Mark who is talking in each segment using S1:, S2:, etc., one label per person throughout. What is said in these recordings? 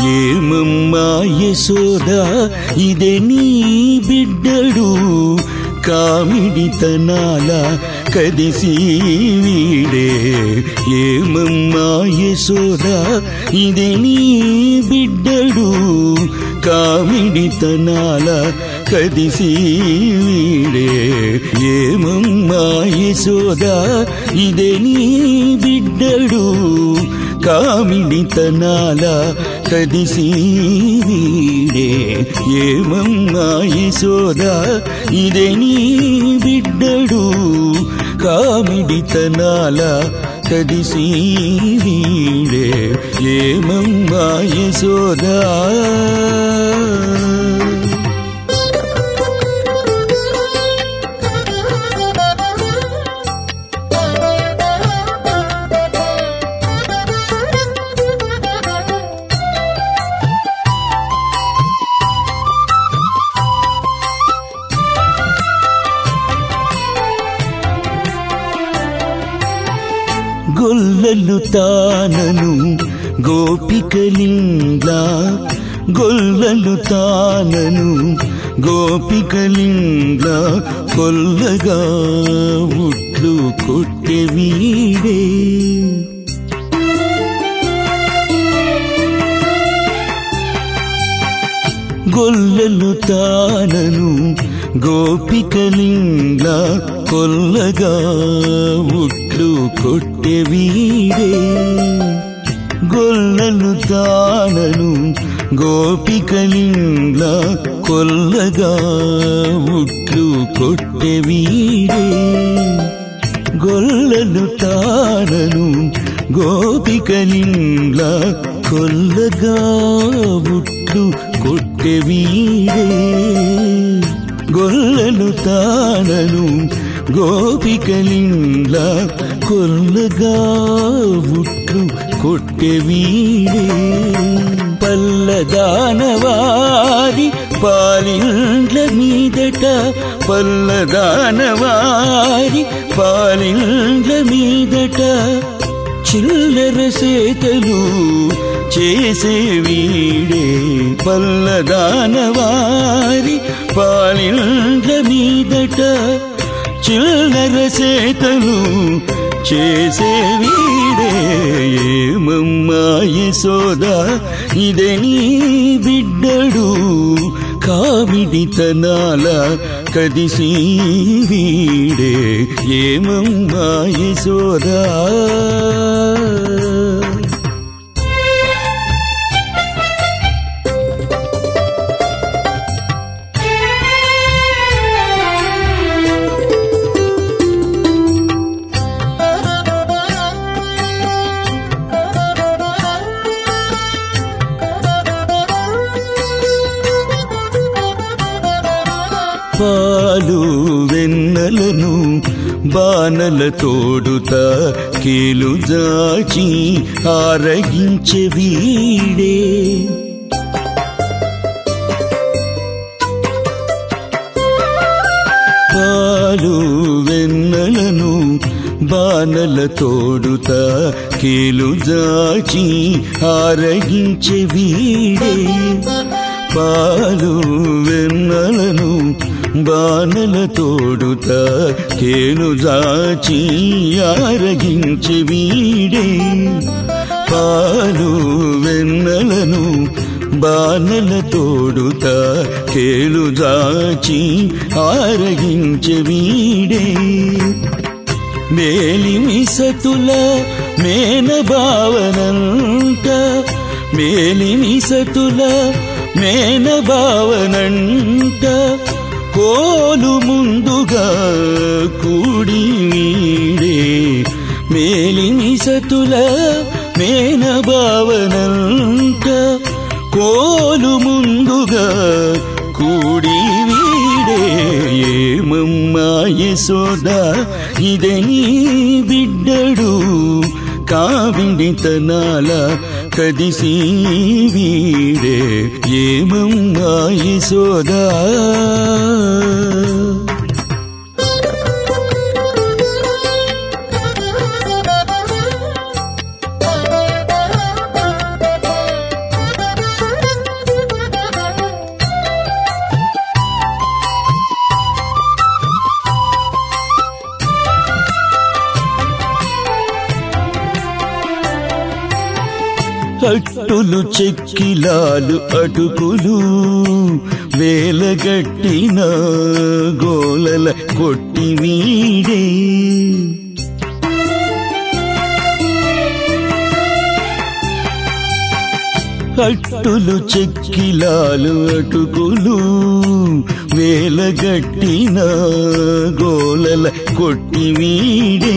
S1: ఏమమ్మా యశోద ఇదే నీ బిడ్డడు కామిడితనాల కదిసి వీడే ఏమమ్మా యశోద ఇదే నీ బిడ్డడు కామిడితనాల కదిసి వీడే ఏమమ్మా యశోద ఇదే నీ బిడ్డడు కామిడితనాల కదిసి వీడే ఏమమ్మా యశోద ఇదే నీ బిడ్డడు కామిడితనాల కదిసి వీడే ఏమమ్మా యశోదా గొల్లలు తానను గోపికలింగా గొల్లలు తానను గోపికలింగా కొల్లగా ఉట్లు కొట్టె వీడే గొల్లలు తానను గోపికలింగా కొల్లగా ఉట్లు కొట్టె వీడే గొల్లలు తానను గోపికలింగా కొల్లగా ఉట్లు కొట్టె వీడే గొల్లలు తానను గోపికలింగా కొల్లగా ఉట్లు కొట్టె వీడే గొల్లలు తానను గోపికలింగా కొల్లగా ఉట్లు కొట్టె వీడే పల్లదానవారి పాలిండ్ల మీదట పల్లదానవారి పాలిండ్ల మీదట చిల్లర సేతలు చేసే వీడే పల్లదానవారి పాలిండ్ల మీదట చిల్లర సేతలు చేసే వీడే ఏమమ్మా యశోద ఇదే నీ బిడ్డడు కామిడితనాల కదిసి వీడే ఏమమ్మా యశోదా పాలు వెన్నెలను బాణల తోడుత కీలు జాచి ఆరగించే వీడే పాలు వెన్నెలను బాణల తోడుత కీలు జాచి ఆరగించే వీడే పాలు వెన్నెలను బాణల తోడుత కేను జాచి ఆరగించి వీడే పాలు వెన్నెలను బాణల తోడుత కేలు జాచి ఆరగించి వీడే మేలిమి సతుల మేన భావనంత మేలిమి సతుల మేన భావనంట కోలు ముందుగా కూడి వీడే మేలిమి సతుల మేన భావనంట కోలు ముందుగా కూడి వీడే ఏమమ్మా యశోద ఇదే నీ బిడ్డడు కావిడితనాల కదిసి వీడే ఏమమ్మా యశోదా అట్టులు చెక్కిలాలు అటుకులు వేలగట్టిన గోలల కొట్టి వీడే అట్టులు చెక్కిలాలు అటుకులు వేలగట్టిన గోలల కొట్టి వీడే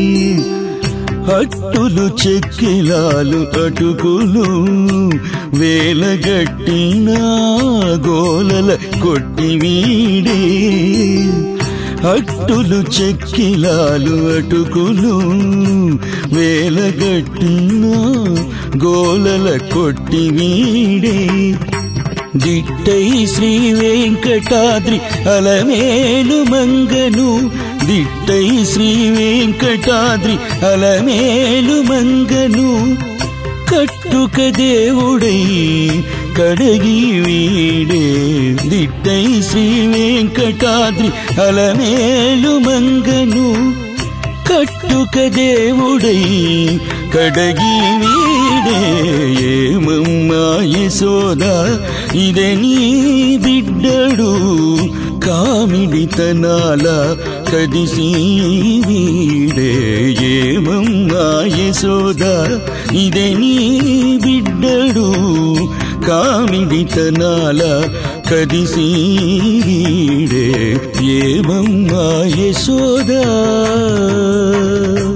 S1: అట్టులు చెక్కిలాలు అటుకులు వేలగట్టిన గోలల కొట్టి వీడే అట్టులు చెక్కిలాలు అటుకులు వేలగట్టిన గోలల కొట్టి వీడే దిట్టై శ్రీ వెంకటాద్రి అలమేలు మంగను దిట్టై శ్రీ వెంకటాద్రి అలమేలు మంగను కట్టుక దేవుడై కడగి వీడే దిట్టై శ్రీ వెంకటాద్రి అలమేలు మంగను కట్టుక దేవుడై కడగి వీడే ఏమమ్మా యశోద ఇదని బిడ్డడు కామిడితనాల కదిసి వీడే ఏమమ్మా యశోద ఇదని బిడ్డడు కామిడితనాల కదిసి వీడే ఏమమ్మా యశోదా